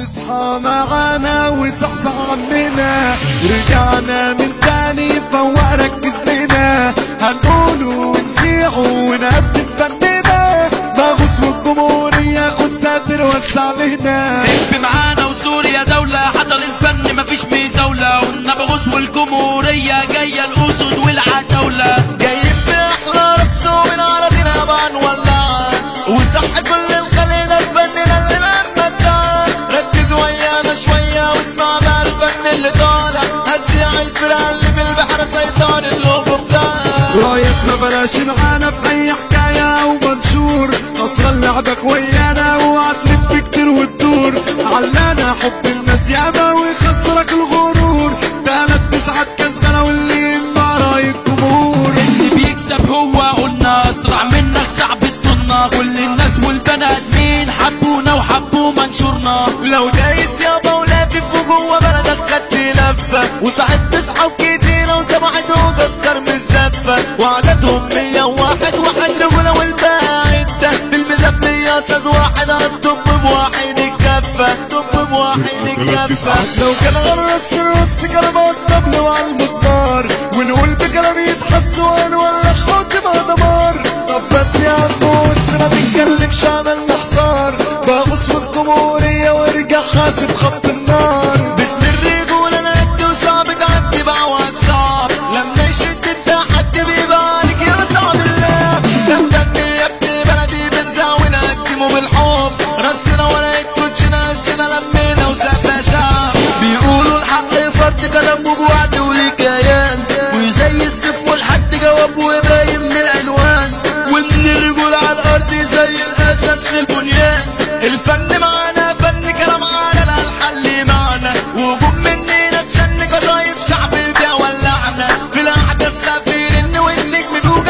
اصحى معانا وصحصح عمنا رجعنا من تاني فوق ركز لنا هنقوله ونذيعه ونقدم فننا مغوص والجمهورية خد ساتر وسع لنا في معانا وسوريا دولة حضر الفن مفيش مزاولة والنبغوص والجمهورية جاية الأسد والعتاولة جايين بأحلى رسو من أراضينا بنولعها وصح كل الخلينا فننا اللي ممتع ركز ويانا شوية واسمع بقى الفن اللي طالع هتذيع الفرقة اللي بالبحر سيطان اللوجو بتاعها رايتنا بلاش معانا في أي حكاية أو منشور نصر لعبك ويانا وهتلف كتير وتدور علانا حب الناس ياما ويخسرك الغرور تلات تسعة كسبانة واللي ينبع راي الجمهور اللي بيكسب هو قلنا أسرع منك صعب تطولنا كل الناس والبني آدمين حبونا وحبوا منشورنا لو دايس يابا ولافف وجوه بلدك خدت لفة وصاحبت اصحاب كتيرة وسمعت وتذكر من الزفة وعددهم مية وواحد واحد رجولة والباقي عدة بالميزان مية استاذ واحد هتطب بواحد الكفة طب بواحد الكفة لو كان غرس الرص كلمات الطبل وعلى المسمار ونقول بكلام يتحس ولا خوت ما دمار طب بس يا عم بص ما تتكلمش عملنا حصار بغص الجمهورية وارجع حاسب خط النار باسم الرجولة انا قد وصعب تعدي بعوج صعب لما يشد التحدي بيبقى عليك يا صعب الله ده فني يا ابني بلدي بنزاوي نقدمه بالحب رسنا ولا يكونشنا عشنا لمينا وسافة شعب بيقولوا الحق فرد كلام وبوعد وليه كيان وزي السيف والحد جواب وباين من العنوان ومن الرجول على الارض زي الاساس في البنيان الفن معانا فن كلام على الحل معنا وجوب مننا تشنك طيب شعب بيا ولعنا في الاحداث سافرين والنجم بيوجا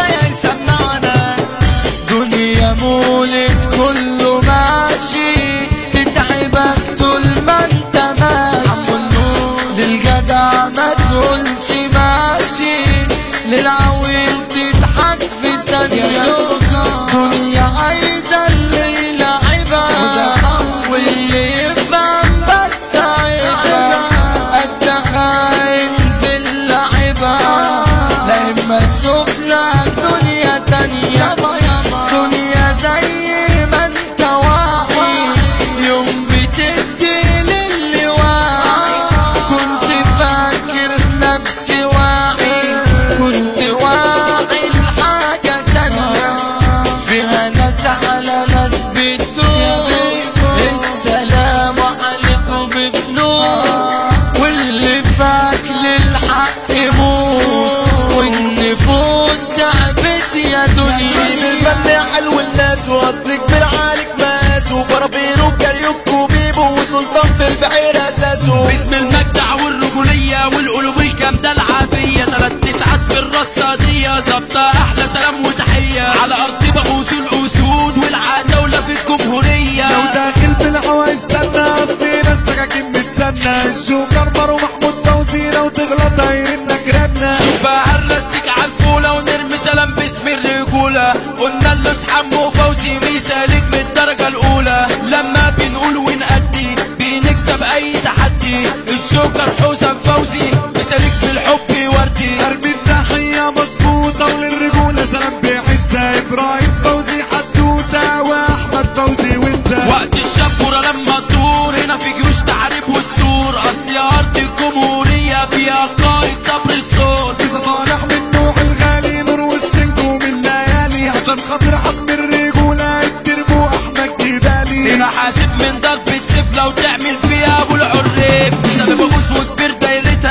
يسمعنا دنيا مولد كله ماشي تتعبك طول ما انت ماشي للجدع ما تقولش ماشي للعويل تضحك في ثانية دنيا عايزة اللي يلعبها واللي يفهم بس عيبها قدها انزل لعبها لا اما تشوف لك دنيا تانية دنيا زي ما انت واعي يوم بتدي للي واعي كنت فاكر نفسي واعي كنت واعي لحاجة تانية فيها ناس على ناس بتدوس السلام عليكم بفلوس واللي فات للحق يموت والنفوس تعبت يا دنيا الفن حلو الناس واصلك بالعالك ماس وبرابين وكاريوك وبيبو وسلطان في البحير اساسه باسم المجدع والرجولية والقلوب الجامدة العافية تلات تسعات في الرصادية ظابطة أحلى سلام وتحية على أرض بغوص الأسود والعتاولة في الجمهورية لو داخل بالهوا استنى اصلي نفسك اكيد بتسنى الجوكر مارو محمود فوزي لو تغلط هيرنك رنة فهرسك عالفولة ونرمي سلام باسم الرجولة قلنا له حمو فوزي مثالك من الدرجة الأولى لما بنقول ونأدي بنكسب أي تحدي الشوكر حسام فوزي مثالك في الحب وردي ارمي التحية مظبوطة وللرجولة سلام بعزة ابراهيم فوزي حدوتة واحمد فوزي وزة وقت الشبورة لما تدور هنا في جيوش تحارب وتثور أصل أرض الجمهورية فيها قائد صبر الصوت إذا طالع من نوع الغالي نور والسنكو من ليالي عشان خاطر عم الرجولة التربو أحمد جبالي هنا حاسب من ضربة سيف لو تعمل فيها أبو العريب سلم بغوص وكبير دايرتها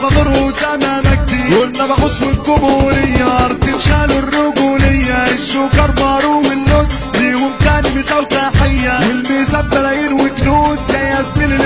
مطادور وسامة مجدي قلنا بغص والجمهورية أرض شالوا الرجولية الجوكر بارو والنص ليهم تاني مساو تحية والميزان بلايين وكنوز جاي زميل